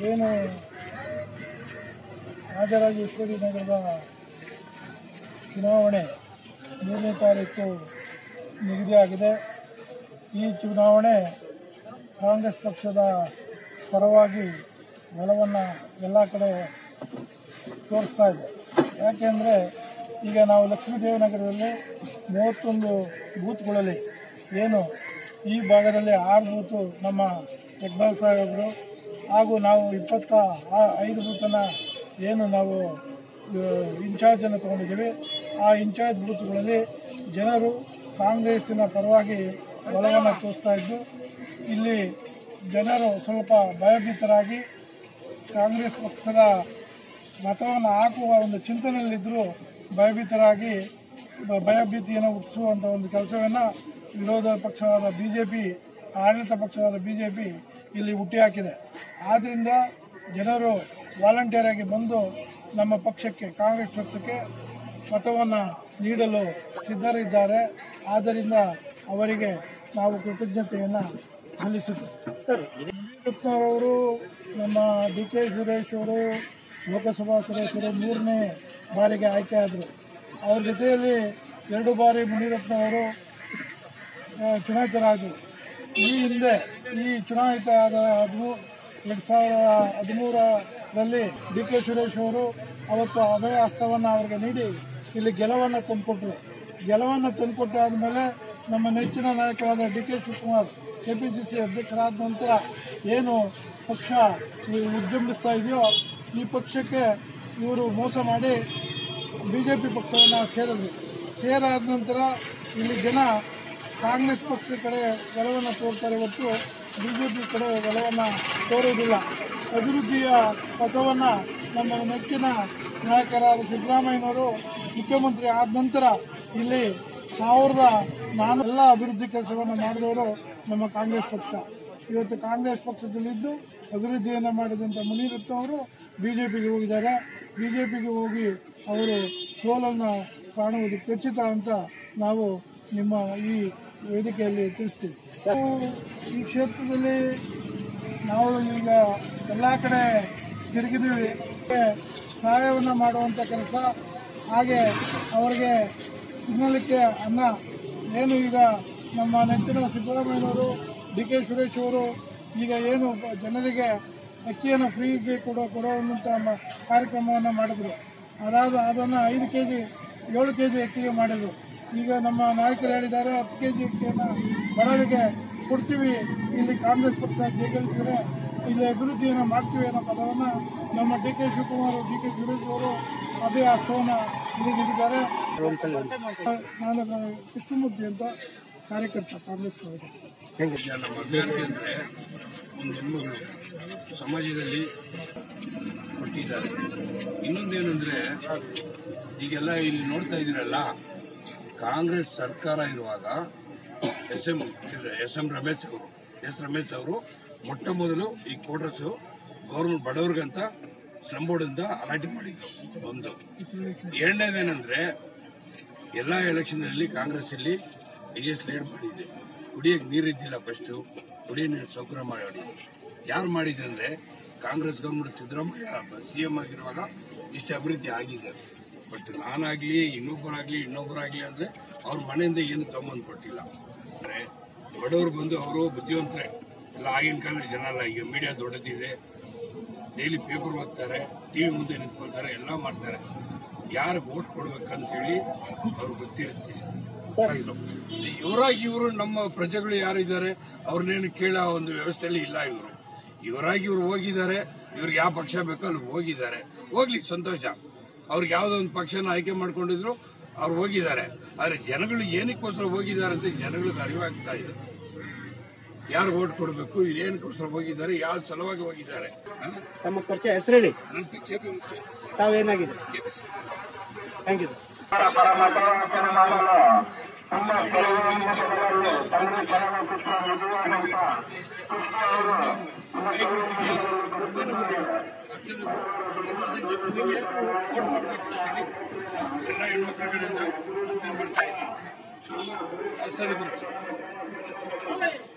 ಏನು ರಾಜರಾಜೇಶ್ವರಿ ನಗರದ ಚುನಾವಣೆ ಮೂರನೇ ತಾರೀಕು ನಿಗದಿಯಾಗಿದೆ ಈ ಚುನಾವಣೆ ಕಾಂಗ್ರೆಸ್ ಪಕ್ಷದ ಪರವಾಗಿ ಬಲವನ್ನು ಎಲ್ಲ ಕಡೆ ತೋರಿಸ್ತಾ ಇದೆ ಯಾಕೆಂದರೆ ಈಗ ನಾವು ಲಕ್ಷ್ಮೀದೇವನಗರದಲ್ಲಿ ಮೂವತ್ತೊಂದು ಬೂತ್ಗಳಲ್ಲಿ ಏನು ಈ ಭಾಗದಲ್ಲಿ ಆರು ಬೂತು ನಮ್ಮ ಇಕ್ಬಾಲ್ ಸಾಹೇಬರು ಹಾಗೂ ನಾವು ಇಪ್ಪತ್ತ ಆ- ಐದು ಬೂತನ್ನು ಏನು ನಾವು ಇನ್ಚಾರ್ಜನ್ನು ತೊಗೊಂಡಿದ್ದೀವಿ ಆ ಇನ್ಚಾರ್ಜ್ ಬೂತ್ಗಳಲ್ಲಿ ಜನರು ಕಾಂಗ್ರೆಸ್ಸಿನ ಪರವಾಗಿ ಒಲವನ್ನು ತೋರಿಸ್ತಾ ಇದ್ದು ಇಲ್ಲಿ ಜನರು ಸ್ವಲ್ಪ ಭಯಭೀತರಾಗಿ ಕಾಂಗ್ರೆಸ್ ಪಕ್ಷದ ಮತವನ್ನು ಹಾಕುವ ಒಂದು ಚಿಂತನೆಯಲ್ಲಿದ್ದರೂ ಭಯಭೀತರಾಗಿ ಬ- ಭಯಭೀತಿಯನ್ನು ಹುಟ್ಟಿಸುವಂಥ ಒಂದು ಕೆಲಸವನ್ನು ವಿರೋಧ ಪಕ್ಷವಾದ ಬಿ ಜೆ ಪಿ ಆಡಳಿತ ಪಕ್ಷವಾದ ಬಿ ಜೆ ಪಿ ಇಲ್ಲಿ ಹುಟ್ಟಿಹಾಕಿದೆ ಆದ್ದರಿಂದ ಜನರು ವಾಲಂಟಿಯರ್ ಆಗಿ ಬಂದು ನಮ್ಮ ಪಕ್ಷಕ್ಕೆ ಕಾಂಗ್ರೆಸ್ ಪಕ್ಷಕ್ಕೆ ಮತವನ್ನು ನೀಡಲು ಸಿದ್ಧರಿದ್ದಾರೆ ಆದ್ದರಿಂದ ಅವರಿಗೆ ನಾವು ಕೃತಜ್ಞತೆಯನ್ನು ಸಲ್ಲಿಸುತ್ತೇವೆ ಸರ್ ಯಡಿಯೂರಪ್ಪನವರು ನಮ್ಮ ಡಿ ಕೆ ಸುರೇಶ್ ಅವರು ಲೋಕಸಭಾ ಸದಸ್ಯರು ಮೂರನೇ ಬಾರಿಗೆ ಆಯ್ಕೆ ಆದರು ಅವ್ರ ಜೊತೆಯಲ್ಲಿ ಎರಡು ಬಾರಿ ಮುನಿರತ್ನವರು ಆ, ಚುನಾಯಿತರಾದರು ಈ ಹಿಂದೆ ಈ ಚುನಾಯಿತ ಆದ ಹದಿಮೂ ಎರಡು ಸಾವಿರದ ಹದಿಮೂರರಲ್ಲಿ ಡಿ ಕೆ ಸುರೇಶ್ ಅವರು ಅವತ್ತು ಅಭಯ ಹಸ್ತವನ್ನು ಅವರಿಗೆ ನೀಡಿ ಇಲ್ಲಿ ಗೆಲುವನ್ನು ತಂದುಕೊಟ್ರು ಗೆಲುವನ್ನು ತಂದುಕೊಟ್ಟಾದ ಮೇಲೆ ನಮ್ಮ ನೆಚ್ಚಿನ ನಾಯಕರಾದ D K Shivakumar K P C C ಅಧ್ಯಕ್ಷರಾದ ನಂತರ ಏನು ಪಕ್ಷ ವಿಜೃಂಭಿಸ್ತಾ ಇದೆಯೋ ಈ ಪಕ್ಷಕ್ಕೆ ಇವರು ಮೋಸ ಮಾಡಿ ಬಿ ಜೆ ಪಿ ಪಕ್ಷವನ್ನು ಸೇರಿದ್ರು ಸೇರಾದ ನಂತರ ಇಲ್ಲಿ ಜನ ಕಾಂಗ್ರೆಸ್ ಪಕ್ಷದ ಕಡೆ ಒಲವನ್ನು ತೋರ್ತಾರೆ ಹೊರತು ಬಿ ಜೆ ಪಿ ಕಡೆ ಒಲವನ್ನು ತೋರುವುದಿಲ್ಲ ಅಭಿವೃದ್ಧಿಯ ಪಥವನ್ನು ನಮ್ಮ ನೆಚ್ಚಿನ ನಾಯಕರಾದ ಸಿದ್ದರಾಮಯ್ಯನವರು ಮುಖ್ಯಮಂತ್ರಿ ಆದ ನಂತರ ಇಲ್ಲಿ ಸಾವಿರದ ನಾನು ಎಲ್ಲ ಅಭಿವೃದ್ಧಿ ಕೆಲಸವನ್ನು ಮಾಡಿದವರು ನಮ್ಮ ಕಾಂಗ್ರೆಸ್ ಪಕ್ಷ ಇವತ್ತು ಕಾಂಗ್ರೆಸ್ ಪಕ್ಷದಲ್ಲಿದ್ದು ಅಭಿವೃದ್ಧಿಯನ್ನು ಮಾಡಿದಂಥ ಮುನಿರತ್ನ ಅವರು ಬಿ ಜೆ ಪಿಗೆ ಹೋಗಿದ್ದಾರೆ ಬಿ ಜೆ ಪಿಗೆ ಹೋಗಿ ಅವರು ಸೋಲನ್ನು ಕಾಣುವುದು ಖಚಿತ ಅಂತ ನಾವು ನಿಮ್ಮ ಈ ವೇದಿಕೆಯಲ್ಲಿ ತಿಳಿಸ್ತೀವಿ ನಾವು ಈ ಕ್ಷೇತ್ರದಲ್ಲಿ ನಾವು ಈಗ ಎಲ್ಲ ಕಡೆ ತಿರುಗಿದ್ದೀವಿ ಸಹಾಯವನ್ನು ಮಾಡುವಂಥ ಕೆಲಸ ಹಾಗೆ ಅವರಿಗೆ ತಿನ್ನಲಿಕ್ಕೆ ಅನ್ನ ಏನು ಈಗ ನಮ್ಮ ನೆಚ್ಚಿನ ಸಿದ್ದರಾಮಯ್ಯನವರು ಡಿ ಕೆ ಸುರೇಶ್ ಅವರು ಈಗ ಏನು ಬ- ಜನರಿಗೆ ಅಕ್ಕಿಯನ್ನು ಫ್ರೀಗೆ ಕೊಡೋ ಕೊಡುವಂಥ ಮ- ಕಾರ್ಯಕ್ರಮವನ್ನು ಮಾಡಿದ್ರು ಅದಾದ ಅದನ್ನು ಐದು ಕೆ ಜಿ ಏಳು ಕೆ ಜಿ ಅಕ್ಕಿಗೆ ಮಾಡಿದರು ಈಗ ನಮ್ಮ ನಾಯಕರು ಹೇಳಿದ್ದಾರೆ ಹತ್ತು ಕೆ ಜಿ ಅಕ್ಕಿಯನ್ನು ಬಡವರಿಗೆ ಕೊಡ್ತೀವಿ ಇಲ್ಲಿ ಕಾಂಗ್ರೆಸ್ ಪಕ್ಷ ಜಯಗಳಿಸಿದರೆ ಇಲ್ಲಿ ಅಭಿವೃದ್ಧಿಯನ್ನು ಮಾಡ್ತೀವಿ ಅನ್ನೋ ಪದವನ್ನು ನಮ್ಮ D K Shivakumar D K Suresh ಅವರು ಅದೇ ಹಸ್ತವನ್ನು ಇಲ್ಲಿ ನೀಡಿದ್ದಾರೆ ನಾನು ಕೃಷ್ಣಮೂರ್ತಿ ಅಂತ ಕಾರ್ಯಕರ್ತ ಕಾಂಗ್ರೆಸ್ ಕಾರ್ಯಕರ್ತ ಈಗ ನಮ್ಮ ಅಭ್ಯರ್ಥಿ ಅಂದರೆ ಒಂದು ಹೆಣ್ಮಗಳು ಸಮಾಜದಲ್ಲಿ ಕೊಟ್ಟಿದ್ದಾರೆ ಇನ್ನೊಂದೇನೆಂದರೆ ಈಗೆಲ್ಲ ಇಲ್ಲಿ ನೋಡ್ತಾ ಇದ್ದೀರಲ್ಲ ಕಾಂಗ್ರೆಸ್ ಸರ್ಕಾರ ಇರುವಾಗ S M S M Ramesh ಅವರು ಎಸ್ ರಮೇಶ್ ಅವರು ಮೊಟ್ಟ ಮೊದಲು ಈ ಕೋಟ್ರಸ್ಸು ಗೌರ್ಮೆಂಟ್ ಬಡವ್ರಿಗಂತ ಸ್ಲಮ್ ಬೋರ್ಡಿಂದ ಅಲಾಟಿ ಮಾಡಿದ್ರು ಒಂದು ಎರಡನೇದೇನೆಂದ್ರೆ ಎಲ್ಲ ಎಲೆಕ್ಷನ್ನಲ್ಲಿ ಕಾಂಗ್ರೆಸ್ ಇಲ್ಲಿ ಹೈಯೆಸ್ಟ್ ಲೀಡ್ ಮಾಡಿದೆ ಕುಡಿಯಕ್ಕೆ ನೀರಿದ್ದಿಲ್ಲ ಫಸ್ಟು ಕುಡಿಯೋ ನೀರು ಸೌಕರ್ಯ ಮಾಡಿ ಯಾರು ಮಾಡಿದೆ ಅಂದ್ರೆ Congress government Siddaramaiah C M ಆಗಿರುವಾಗ ಇಷ್ಟು ಅಭಿವೃದ್ಧಿ ಆಗಿದೆ ಬಟ್ ನಾನಾಗ್ಲಿ ಇನ್ನೊಬ್ಬರಾಗ್ಲಿ ಇನ್ನೊಬ್ಬರಾಗ್ಲಿ ಅಂದ್ರೆ ಅವ್ರ ಮನೆಯಿಂದ ಏನು ತಗೊಂಬಂದು ಕೊಟ್ಟಿಲ್ಲ ಅಂದ್ರೆ ಬಡವರು ಬಂದು ಅವರು ಬುದ್ಧಿವಂತರೆ ಎಲ್ಲ ಆಗಿನ ಕಾಲದ ಜನ ಅಲ್ಲ ಈಗ ಮೀಡಿಯಾ ದೊಡ್ಡದಿದೆ ಡೈಲಿ ಪೇಪರ್ ಓದ್ತಾರೆ ಟಿವಿ ಮುಂದೆ ನಿಂತ್ಕೊಳ್ತಾರೆ ಎಲ್ಲ ಮಾಡ್ತಾರೆ ಯಾರಿಗೆ ಓಟ್ ಕೊಡ್ಬೇಕಂತೇಳಿ ಅವ್ರಿಗೆ ಗೊತ್ತಿರುತ್ತೆ ಇದು. ಇವರಾಗಿ ಇವರು ನಮ್ಮ ಪ್ರಜೆಗಳು ಯಾರಿದ್ದಾರೆ ಅವ್ರನ್ನೇನು ಕೇಳೋ ಒಂದು ವ್ಯವಸ್ಥೆಯಲ್ಲಿ ಇಲ್ಲ ಇವರು ಇವರಾಗಿ ಇವ್ರು ಹೋಗಿದ್ದಾರೆ ಇವ್ರಿಗೆ ಯಾವ ಪಕ್ಷ ಬೇಕೋ ಅಲ್ಲಿ ಹೋಗಿದ್ದಾರೆ ಹೋಗ್ಲಿ ಸಂತೋಷ ಅವ್ರಿಗೆ ಯಾವುದೋ ಒಂದು ಪಕ್ಷನ ಆಯ್ಕೆ ಮಾಡ್ಕೊಂಡಿದ್ರು ಅವ್ರು ಹೋಗಿದ್ದಾರೆ ಆದ್ರೆ ಜನಗಳು ಏನಕ್ಕೋಸ್ಕರ ಹೋಗಿದ್ದಾರೆ ಅಂತ ಜನಗಳಿಗೆ ಅರಿವಾಗ್ತಾ ಇದೆ ಯಾರು ಓಟ್ ಕೊಡಬೇಕು ಏನಕ್ಕೋಸ್ಕರ ಹೋಗಿದ್ದಾರೆ ಯಾವ ಸಲುವಾಗಿ ಹೋಗಿದ್ದಾರೆ ಹ? ತಮ್ಮ ಪರಿಚಯ ಹೆಸರು ಹೇಳಿ ನನ್ನ ಕೆಪಿ ಮುಖ್ಯ ತಾವೇನಾಗಿದೆ ಥ್ಯಾಂಕ್ ಯು ಎಲ್ಲ ಹೆಣ್ಮಕ್ಳ ಕಡೆಯಿಂದ ಯೋಚ್ನೆ ಮಾಡ್ತಾ ಇದ್ದೀನಿ. ಅರ್ಥನೇ ಬರುತ್ತೆ.